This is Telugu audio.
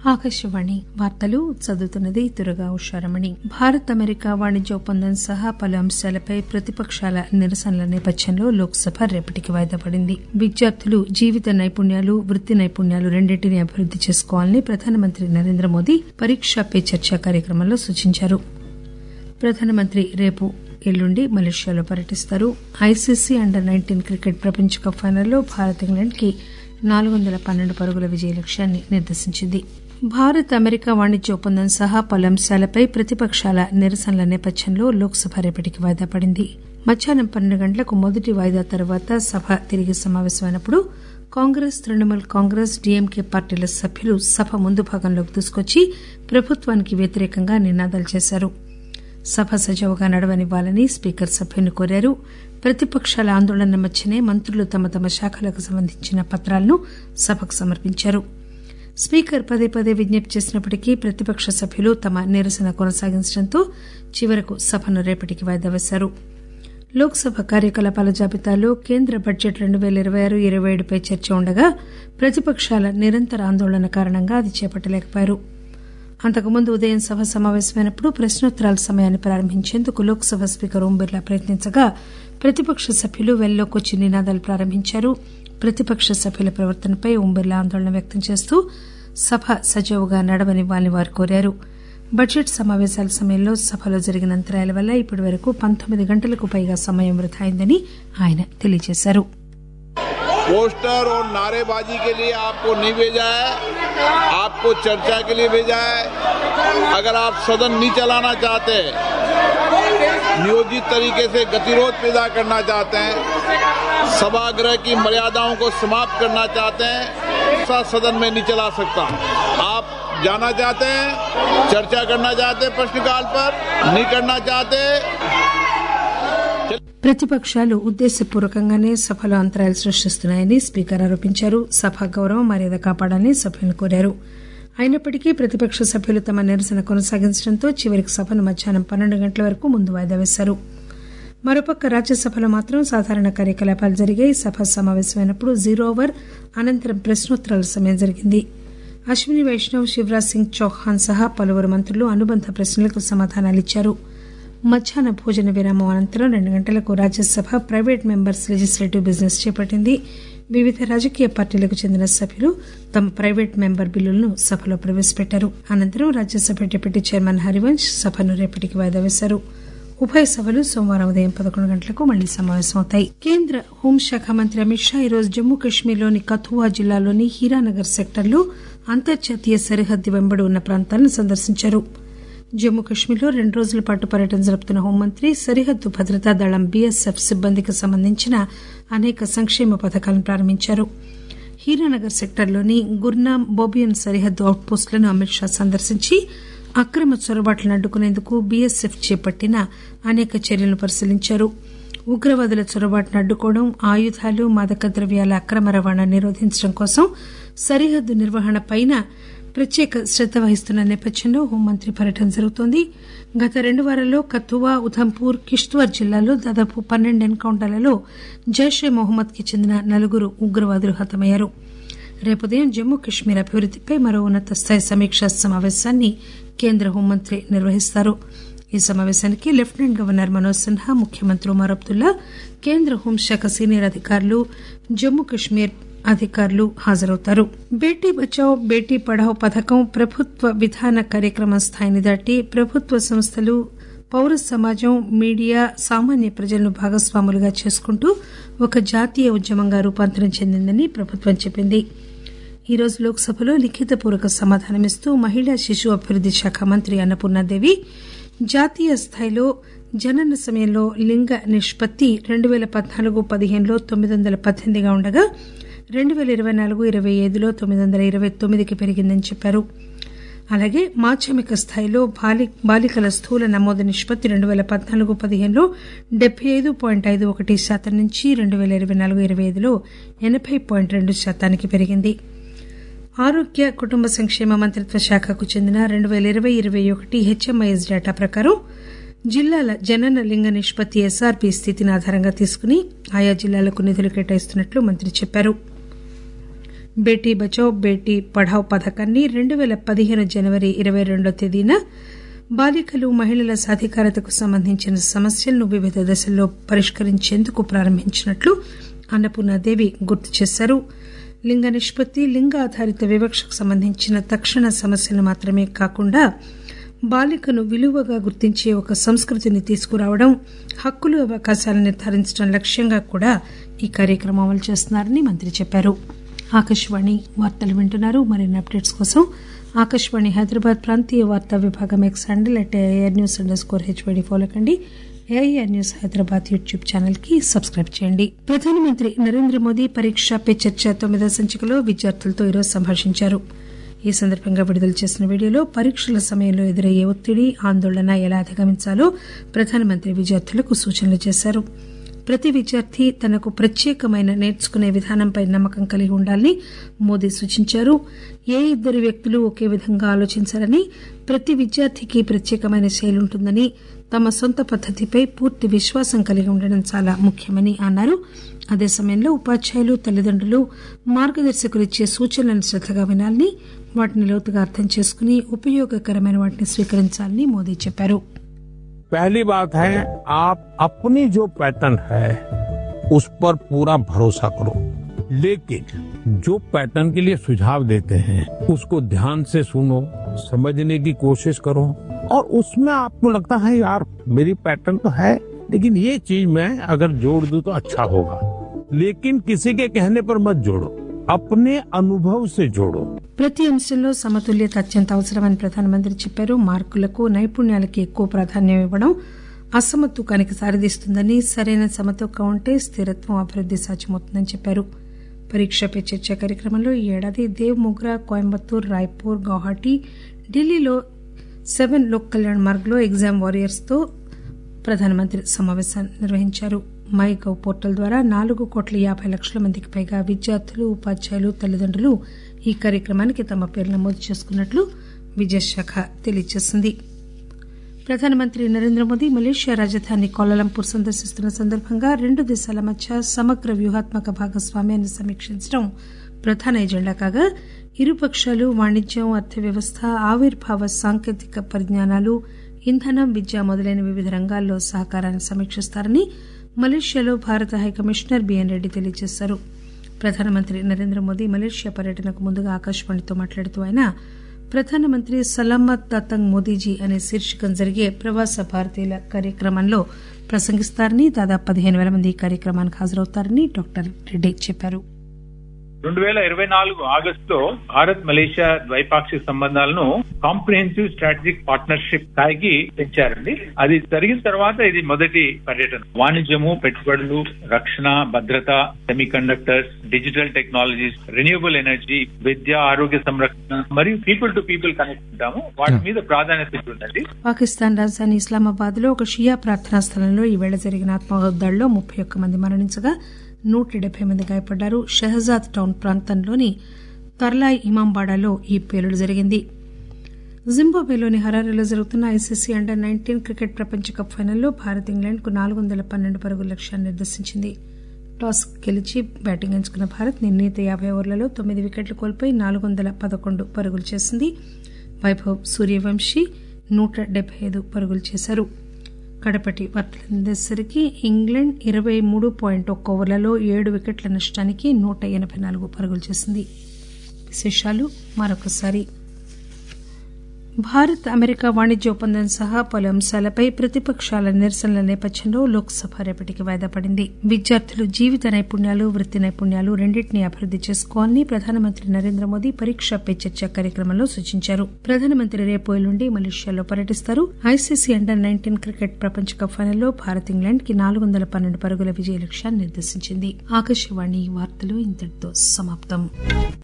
ఆకాశవాణి వార్తలు చదువుతున్నది దుర్గా ఉషారమణి భారత్ అమెరికా వాణిజ్య ఒప్పందం సహా పలు అంశాలపై ప్రతిపకాల నిరసనల నేపథ్యంలో లోక్సభ రేపటికి వాయిదా పడింది విద్యార్థులు జీవిత నైపుణ్యాలు వృత్తి నైపుణ్యాలు రెండింటినీ అభివృద్ది చేసుకోవాలని ప్రధానమంత్రి నరేంద్ర మోదీ పరీక్షా పే చర్చ కార్యక్రమంలో సూచించారు ప్రధానమంత్రి రేపు ఎల్లుండి మలేషియాలో పర్యటిస్తారు ఐసీసీ అండర్ నైన్టీన్ క్రికెట్ ప్రపంచ కప్ ఫైనల్లో భారత్ ఇంగ్లాండ్ కి నాలుగు వందల పన్నెండు పరుగుల విజయ లక్ష్యాన్ని నిర్దేశించింది భారత్ అమెరికా వాణిజ్య ఒప్పందం సహా పలు అంశాలపై ప్రతిపకాల నిరసనల నేపథ్యంలో లోక్సభ రేపటికి వాయిదా పడింది మధ్యాహ్నం పన్నెండు గంటలకు మొదటి వాయిదా తర్వాత సభ తిరిగి సమావేశమైనప్పుడు కాంగ్రెస్ తృణమూల్ కాంగ్రెస్ డీఎంకే పార్టీల సభ్యులు సభ ముందు భాగంలోకి దూసుకొచ్చి ప్రభుత్వానికి వ్యతిరేకంగా నినాదాలు చేశారు సభ సజావుగా నడవనివ్వాలని స్పీకర్ సభ్యులను కోరారు ప్రతిపకాల ఆందోళన మధ్యనే మంత్రులు తమ తమ శాఖలకు సంబంధించిన పత్రాలను సభకు సమర్పించారు స్పీకర్ పదే పదే విజ్ఞప్తి చేసినప్పటికీ ప్రతిపక్ష సభ్యులు తమ నిరసన కొనసాగించడంతో చివరకు సభను రేపటికి వాయిదా వేశారు లోక్సభ కార్యకలాపాల జాబితాలో కేంద్ర బడ్జెట్ రెండు పేల ఇరవై ఆరు ఇరవై ఏడుపై చర్చ ఉండగా ప్రతిపకాల నిరంతర ఆందోళన కారణంగా అది చేపట్టలేకపోయారు అంతకుముందు ఉదయం సభ సమావేశమైనప్పుడు ప్రశ్నోత్తరాల సమయాన్ని ప్రారంభించేందుకు లోక్సభ స్పీకర్ ఓం బిర్లా ప్రయత్నించగా ప్రతిపక్ష సభ్యులు వెల్లోకొచ్చి నినాదాలు ప్రారంభించారు ప్రతిపక్ష సభ్యుల ప్రవర్తనపై ఓం బిర్లా ఆందోళన వ్యక్తం చేస్తూ సభ సజావుగా నడవనివ్వాలని వారు కోరారు బడ్జెట్ సమావేశాల సమయంలో సభలో జరిగిన అంతరాయాల వల్ల ఇప్పటి వరకు పంతొమ్మిది గంటలకు పైగా సమయం వృధా అయిందని ఆయన తెలియజేశారు पोस्टर और नारेबाजी के लिए आपको नहीं भेजा है आपको चर्चा के लिए भेजा है अगर आप सदन नहीं चलाना चाहते नियोजित तरीके से गतिरोध पैदा करना चाहते हैं सभागृह की मर्यादाओं को समाप्त करना चाहते हैं ऐसा सदन में नहीं चला सकता आप जाना चाहते हैं चर्चा करना चाहते हैं प्रश्नकाल पर नहीं करना चाहते ప్రతిపక్షాలు ఉద్దేశపూర్వకంగానే సభలో అంతరాయాలు సృష్టిస్తున్నాయని స్పీకర్ ఆరోపించారు సభ గౌరవం మర్యాద కాపాడాలని సభ్యులను కోరారు అయినప్పటికీ ప్రతిపక్ష సభ్యులు తమ నిరసన కొనసాగించడంతో చివరికి సభను మధ్యాహ్నం పన్నెండు గంటల వరకు ముందు వాయిదా వేశారు మరోపక్క రాజ్యసభలో మాత్రం సాధారణ కార్యకలాపాలు జరిగాయి సభ సమావేశమైనప్పుడు జీరో ఓవర్ అనంతరం ప్రశ్నోత్తరాల సమయం జరిగింది అశ్విని వైష్ణవ్ శివరాజ్ సింగ్ చౌహాన్ సహా పలువురు మంత్రులు అనుబంధ ప్రశ్నలకు సమాధానాలిచ్చారు మధ్యాహ్న భోజన విరామం అనంతరం రెండు గంటలకు Rajya Sabha private members legislative business చేపట్టింది వివిధ రాజకీయ పార్టీలకు చెందిన సభ్యులు తమ ప్రైవేట్ మెంబర్ బిల్లులను సభలో ప్రవేశపెట్టారు అనంతరం రాజ్యసభ డిప్యూటీ చైర్మన్ హరివంశ్ సభను రేపటికి వాయిదా వేశారు ఉభయ సభలు సోమవారం ఉదయం పదకొండు గంటలకు మళ్లీ సమావేశమవుతాయి కేంద్ర హోంశాఖ మంత్రి అమిత్ షా ఈరోజు జమ్మూ కశ్మీర్లోని కథువా జిల్లాలోని హీరానగర్ సెక్టర్లో అంతర్జాతీయ సరిహద్దు వెంబడి ఉన్న ప్రాంతాలను సందర్శించారు జమ్మూ కశ్మీర్లో రెండు రోజుల పాటు పర్యటన జరుపుతున్న హోంమంత్రి సరిహద్దు భద్రతా దళం బీఎస్ఎఫ్ సిబ్బందికి సంబంధించిన అనేక సంక్షేమ పథకాలను ప్రారంభించారు హీరానగర్ సెక్టార్లోని గుర్నాం బోబియన్ సరిహద్దు అవుట్ పోస్టులను అమిత్ షా సందర్శించి అక్రమ చొరబాట్లను అడ్డుకునేందుకు బీఎస్ఎఫ్ చేపట్టిన అనేక చర్యలను పరిశీలించారు ఉగ్రవాదుల చొరబాటును అడ్డుకోవడం ఆయుధాలు మాదక ద్రవ్యాల అక్రమ రవాణా నిరోధించడం కోసం సరిహద్దు నిర్వహణపైన ప్రత్యేక శ్రద్ద వహిస్తున్న నేపథ్యంలో హోంమంత్రి పర్యటన జరుగుతోంది గత రెండు వారాల్లో కథువా ఉధంపూర్ కిష్త్వార్ జిల్లాల్లో దాదాపు పన్నెండు ఎన్కౌంటర్లలో జైషే మొహమ్మద్ కి చెందిన నలుగురు ఉగ్రవాదులు హతమయ్యారు రేపు ఉదయం జమ్మూ కశ్మీర్ అభివృద్దిపై మరో ఉన్నత స్థాయి సమీక్షా సమావేశాన్ని కేంద్ర హోంమంత్రి నిర్వహిస్తారు ఈ సమావేశానికి లెఫ్టినెంట్ గవర్నర్ మనోజ్ సిన్హా ముఖ్యమంత్రి ఉమర్ అబ్దుల్లా కేంద్ర హోంశాఖ సీనియర్ అధికారులు జమ్మూ కశ్మీర్ అధికారులు హాజరవుతారు బేటీ బచావ్ బేటీ పఢావ్ పథకం ప్రభుత్వ విధాన కార్యక్రమం స్థాయిని దాటి ప్రభుత్వ సంస్థలు పౌర సమాజం మీడియా సామాన్య ప్రజలను భాగస్వాములుగా చేసుకుంటూ ఒక జాతీయ ఉద్యమంగా రూపాంతరం చెందిందని ప్రభుత్వం చెప్పింది ఈ రోజు లోక్సభలో లిఖితపూర్వక సమాధానమిస్తూ మహిళా శిశు అభివృద్ది శాఖ మంత్రి అన్నపూర్ణాదేవి జాతీయ స్థాయిలో జనన సమయంలో లింగ నిష్పత్తి రెండు పేల పద్నాలుగు పదిహేనులో తొమ్మిది వందల పద్దెనిమిదిగా ఉండగా రెండు పేల ఇరవై నాలుగు ఇరవై ఐదులో తొమ్మిది వందల ఇరవై తొమ్మిదికి పెరిగిందని చెప్పారు అలాగే మాధ్యమిక స్థాయిలో బాలి బాలికల స్థూల నమోదు నిష్పత్తి రెండు పేల పద్నాలుగు పదిహేనులో డెబ్బై ఐదు పాయింట్ ఐదు ఒకటి శాతం నుంచి రెండు పేల ఇరవై నాలుగు ఇరవై ఐదులో ఎనబై పాయింట్ రెండు శాతానికి పెరిగింది ఆరోగ్య కుటుంబ సంక్షేమ మంత్రిత్వ శాఖకు చెందిన రెండు పేల ఇరవై ఇరవై ఒకటి హెచ్ఎంఐఎస్ డేటా ప్రకారం జిల్లాల జనన లింగ నిష్పత్తి ఎస్ఆర్పి స్థితిని ఆధారంగా తీసుకుని ఆయా జిల్లాలకు నిధులు కేటాయిస్తున్నట్లు మంత్రి చెప్పారు బేటీ బచావ్ బేటీ పఢావ్ పథకాన్ని రెండు పేల పదిహేను జనవరి ఇరవై రెండో తేదీన బాలికలు మహిళల సాధికారతకు సంబంధించిన సమస్యలను వివిధ దశల్లో పరిష్కరించేందుకు ప్రారంభించినట్లు అన్నపూర్ణాదేవి గుర్తు చేశారు లింగ నిష్పత్తి లింగ ఆధారిత వివక్షకు సంబంధించిన తక్షణ సమస్యలు మాత్రమే కాకుండా బాలికను విలువగా గుర్తించే ఒక సంస్కృతిని తీసుకురావడం హక్కులు అవకాశాలను నిర్ధారించడం లక్ష్యంగా కూడా ఈ కార్యక్రమం అమలు చేస్తున్నారని మంత్రి చెప్పారు ఆకాశవాణి వార్తలు వింటున్నారు మరిన్ని అప్డేట్స్ కోసం ఆకాశవాణి హైదరాబాద్ ప్రాంతీయ వార్తా విభాగం X handle at A I R news underscore H Y D follow కండి A I R news Hyderabad YouTube channel కి సబ్స్క్రైబ్ చేయండి ప్రధానమంత్రి నరేంద్ర మోదీ పరీక్ష పే చర్చ తొమ్మిదో సంచికలో విద్యార్థులతో ఈరోజు సంభాషించారు ఈ సందర్భంగా విడుదల చేసిన వీడియోలో పరీక్షల సమయంలో ఎదురయ్యే ఒత్తిడి ఆందోళన ఎలా అధిగమించాలో ప్రధానమంత్రి విద్యార్థులకు సూచనలు చేశారు ప్రతి విద్యార్థి తనకు ప్రత్యేకమైన నేర్చుకునే విధానంపై నమ్మకం కలిగి ఉండాలని మోదీ సూచించారు ఏ ఇద్దరు వ్యక్తులు ఒకే విధంగా ఆలోచించారని ప్రతి విద్యార్థికి ప్రత్యేకమైన శైలి ఉంటుందని తమ సొంత పద్దతిపై పూర్తి విశ్వాసం కలిగి ఉండడం చాలా ముఖ్యమని అన్నారు అదే సమయంలో ఉపాధ్యాయులు తల్లిదండ్రులు మార్గదర్శకులు ఇచ్చే సూచనలను శ్రద్దగా వినాలని వాటిని లోతుగా అర్థం చేసుకుని ఉపయోగకరమైన వాటిని స్వీకరించాలని మోదీ చెప్పారు पहली बात है आप अपनी जो पैटर्न है उस पर पूरा भरोसा करो लेकिन जो पैटर्न के लिए सुझाव देते हैं उसको ध्यान से सुनो समझने की कोशिश करो और उसमें आपको लगता है यार मेरी पैटर्न तो है लेकिन ये चीज मैं अगर जोड़ दूं तो अच्छा होगा लेकिन किसी के कहने पर मत जोड़ो अपने अनुभव से जोड़ो ప్రతి అంశంలో సమతుల్యత అత్యంత అవసరమని ప్రధానమంత్రి చెప్పారు మార్కులకు నైపుణ్యాలకి ఎక్కువ ప్రాధాన్యం ఇవ్వడం అసమతూకానికి సారదీస్తుందని సరైన సమతూకం ఉంటే స్థిరత్వం అభివృద్ది సాధ్యమవుతుందని చెప్పారు పరీక్ష పే చర్చ కార్యక్రమంలో ఈ ఏడాది దేవ్ మొగ్రా కోయంబత్తూర్ రాయ్పూర్ గౌహాటి ఢిల్లీలో సెవెన్ లోక్ కళ్యాణ్ మార్గ్లో ఎగ్జామ్ వారియర్స్ తో ప్రధానమంత్రి సమావేశం నిర్వహించారు మై గవ్ పోర్టల్ ద్వారా నాలుగు కోట్ల యాభై లక్షల మందికి పైగా విద్యార్థులు ఉపాధ్యాయులు తల్లిదండ్రులు ఈ కార్యక్రమానికి తమ పేరు నమోదు చేసుకున్నట్లు విద్యాశాఖ తెలియజేసింది ప్రధానమంత్రి నరేంద్ర మోదీ మలేషియా రాజధాని కోలాలంపూర్ సందర్శిస్తున్న సందర్భంగా రెండు దేశాల మధ్య సమగ్ర వ్యూహాత్మక భాగస్వామ్యాన్ని సమీక్షించడం ప్రధాన ఎజెండా కాగా ఇరుపక్షాలు వాణిజ్యం అర్థవ్యవస్థ ఆవిర్భావ సాంకేతిక పరిజ్ఞానాలు ఇంధనం విద్య మొదలైన వివిధ రంగాల్లో సహకారాన్ని సమీక్షిస్తారని మలేషియాలో భారత హైకమిషనర్ బిఎన్ రెడ్డి తెలియజేశారు ప్రధానమంత్రి నరేంద్ర మోదీ మలేషియా పర్యటనకు ముందుగా ఆకాశవాణితో మాట్లాడుతూ ఆయన ప్రధానమంత్రి సలామత్ దాతంగ్ మోదీజీ అనే శీర్షికం జరిగే ప్రవాస భారతీయుల కార్యక్రమంలో ప్రసంగిస్తారని దాదాపు పదిహేను పేల మంది ఈ కార్యక్రమానికి హాజరవుతారని డాక్టర్ రెడ్డి చెప్పారు రెండు వేల ఇరవై నాలుగు ఆగస్టులో భారత్ మలేషియా ద్వైపాక్షిక సంబంధాలను కాంప్రిహెన్సివ్ స్ట్రాటజిక్ పార్ట్నర్షిప్ స్థాయికి పెంచారండి అది జరిగిన తర్వాత ఇది మొదటి పర్యటన వాణిజ్యము పెట్టుబడులు రక్షణ భద్రత semiconductors digital technologies renewable energy విద్య ఆరోగ్య సంరక్షణ మరియు పీపుల్ టు పీపుల్ కనెక్ట్ ఉంటాము వాటి మీద ప్రాధాన్యత ఇస్తుందండి పాకిస్తాన్ రాజధాని ఇస్లామాబాద్ లో ఒక షియా ప్రార్థనా స్థలంలో ఈవేళ జరిగిన ఆత్మహత్యాల్లో ముప్పై ఒక్క మంది మరణించగా నూట డెబ్బై మంది గాయపడ్డారు షెహజాద్ టౌన్ ప్రాంతంలోని తర్లాయ్ ఇమాంబాడాలో ఈ పేలుడు జరిగింది జింబాబ్వేలోని హరారీలో జరుగుతున్న ఐసీసీ అండర్ నైన్టీన్ క్రికెట్ ప్రపంచ కప్ ఫైనల్లో భారత్ ఇంగ్లాండ్ కు నాలుగు వందల పన్నెండు పరుగుల లక్ష్యాన్ని నిర్దేశించింది టాస్ గెలిచి బ్యాటింగ్ ఎంచుకున్న భారత్ నిర్ణీత యాభై ఓవర్లలో తొమ్మిది వికెట్లు కోల్పోయి నాలుగు వందల పదకొండు పరుగులు చేసింది వైభవ్ సూర్యవంశీ నూట డెబ్బై ఐదు పరుగులు చేశారు కడపటి వర్తలందేసరికి ఇంగ్లాండ్ ఇరవై మూడు పాయింట్ ఒక్క ఓవర్లలో ఏడు వికెట్ల నష్టానికి నూట ఎనబై నాలుగు పరుగులు చేసింది విశేషాలు మరొకసారి భారత్ అమెరికా వాణిజ్య ఒప్పందం సహా పలు అంశాలపై ప్రతిపక్షాల నిరసనల నేపథ్యంలో లోక్సభ రేపటికి వాయిదా పడింది విద్యార్థులు జీవిత నైపుణ్యాలు వృత్తి నైపుణ్యాలు రెండింటినీ అభివృద్ది చేసుకోవాలని ప్రధానమంత్రి నరేంద్ర మోదీ పరీక్ష పే చర్చ కార్యక్రమంలో సూచించారు ప్రధానమంత్రి రేపు ఎల్లుండి మలేషియాలో పర్యటిస్తారు ఐసీసీ అండర్ నైన్టీన్ క్రికెట్ ప్రపంచ కప్ ఫైనల్లో భారత్ ఇంగ్లాండ్ కి నాలుగు వందల పన్నెండు పరుగుల విజయ లక్ష్యాన్ని నిర్దేశించింది ఆకాశవాణి వార్తలు ఇంతటితో సమాప్తం